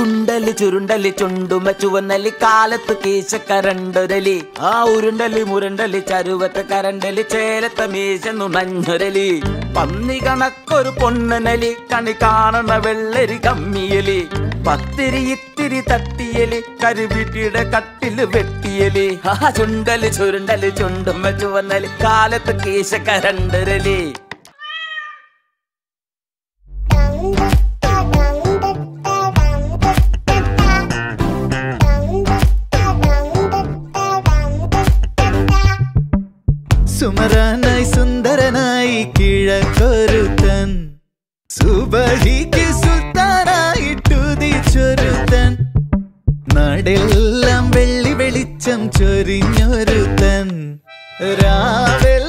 തുണ്ടല് ചുരുണ്ടല് ചുണ്ടുമ ചുവന്നല് കാലത്ത് കീശക്കരണ്ടൊരലി ആ ഉരുണ്ടല് മുരണ്ടല് ചരുവത്ത് കരണ്ടല് ചേലത്ത മീശന്നു നഞ്ഞൊരലി പന്നി കണക്കൊരു പൊണ്ണനലി കണി കാണണ വെള്ളരി കമ്മിയലി പത്തിരി ഇത്തിരി തട്ടിയലി കരുവീട്ടിയുടെ കട്ടില് വെട്ടിയലി ആ ചുണ്ടല് ചുരുണ്ടല് ചുണ്ടുമ ചുവന്നല് കാലത്ത് കീശക്കരണ്ടൊരലി സുമരാനായി സുന്ദരനായി കിഴക്കൊരുത്തൻ സുബഹിക്ക് സുൽത്താനായിട്ടുദിച്ചൊരുത്തൻ നാടെല്ലാം വെള്ളി വെളിച്ചം ചൊരിഞ്ഞൊരുത്തൻ രാവിലെ